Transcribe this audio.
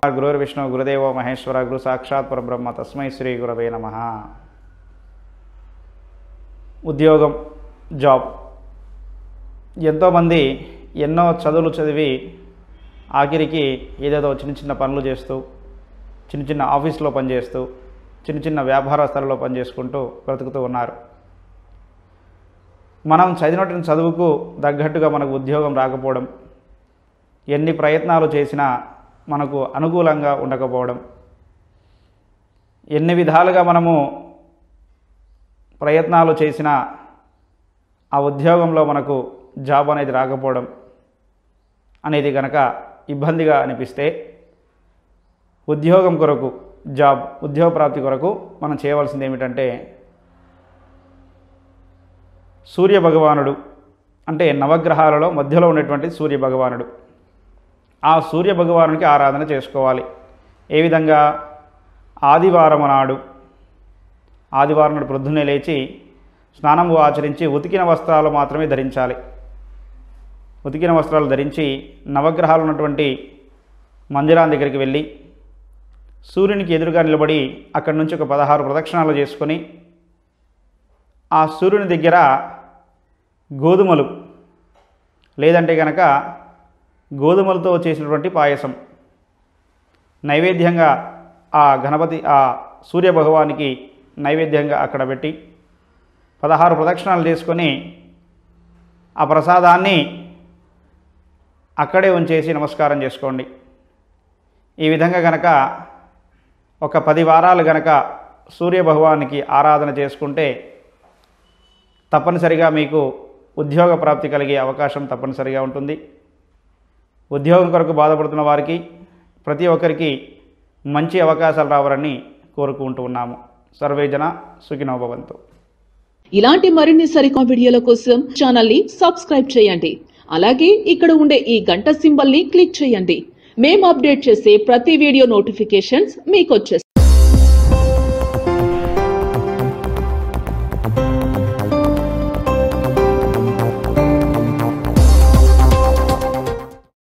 గురుర్విష్ణు గురుదేవో మహేశ్వర గురు సాక్షాత్ పరబ్రహ్మ తస్మై శ్రీ గురవే నమ ఉద్యోగం జాబ్ ఎంతోమంది ఎన్నో చదువులు చదివి ఆఖరికి ఏదేదో చిన్న చిన్న పనులు చేస్తూ చిన్న చిన్న ఆఫీస్లో పనిచేస్తూ చిన్న చిన్న వ్యాపార స్థలంలో పనిచేసుకుంటూ బ్రతుకుతూ ఉన్నారు మనం చదివినటువంటి చదువుకు తగ్గట్టుగా మనకు ఉద్యోగం రాకపోవడం ఎన్ని ప్రయత్నాలు చేసినా మనకు అనుకూలంగా ఉండకపోవడం ఎన్ని విధాలుగా మనము ప్రయత్నాలు చేసినా ఆ ఉద్యోగంలో మనకు జాబ్ అనేది రాకపోవడం అనేది కనుక ఇబ్బందిగా అనిపిస్తే ఉద్యోగం కొరకు జాబ్ ఉద్యోగ ప్రాప్తి కొరకు మనం చేయవలసింది ఏమిటంటే సూర్య భగవానుడు అంటే నవగ్రహాలలో మధ్యలో ఉన్నటువంటి సూర్య భగవానుడు ఆ సూర్య భగవానునికి ఆరాధన చేసుకోవాలి ఏ విధంగా ఆదివారం నాడు ఆదివారం నాడు ప్రొద్దున్నే లేచి స్నానము ఆచరించి ఉతికిన వస్త్రాలు మాత్రమే ధరించాలి ఉతికిన వస్త్రాలు ధరించి నవగ్రహాలు ఉన్నటువంటి మందిరాన్ని దగ్గరికి వెళ్ళి సూర్యునికి ఎదురుగా నిలబడి అక్కడి నుంచి ఒక పదహారు ప్రదక్షిణాలు చేసుకొని ఆ సూర్యుని దగ్గర గోధుమలు లేదంటే కనుక గోధుమలతో చేసినటువంటి పాయసం నైవేద్యంగా ఆ గణపతి ఆ సూర్య భగవానికి నైవేద్యంగా అక్కడ పెట్టి పదహారు ప్రదక్షిణాలు చేసుకొని ఆ ప్రసాదాన్ని అక్కడే ఉంచేసి నమస్కారం చేసుకోండి ఈ విధంగా గనక ఒక పది వారాలు గనక సూర్య భగవానికి ఆరాధన చేసుకుంటే తప్పనిసరిగా మీకు ఉద్యోగ ప్రాప్తి కలిగే అవకాశం తప్పనిసరిగా ఉంటుంది ఉద్యోగం కొరకు బాధపడుతున్న వారికి ప్రతి ఒక్కరికి మంచి అవకాశాలు రావాలని కోరుకుంటూ ఉన్నాము సర్వేజన సుఖినో భవంతు ఇలాంటి మరిన్ని సరికొత్త వీడియోల కోసం ఛానల్ ని సబ్స్క్రైబ్ చేయండి అలాగే ఇక్కడ ఉండే ఈ గంట సింబల్ ని క్లిక్ చేయండి మేము అప్డేట్ చేసే ప్రతి వీడియో నోటిఫికేషన్స్ మీకు వచ్చేస్తాయి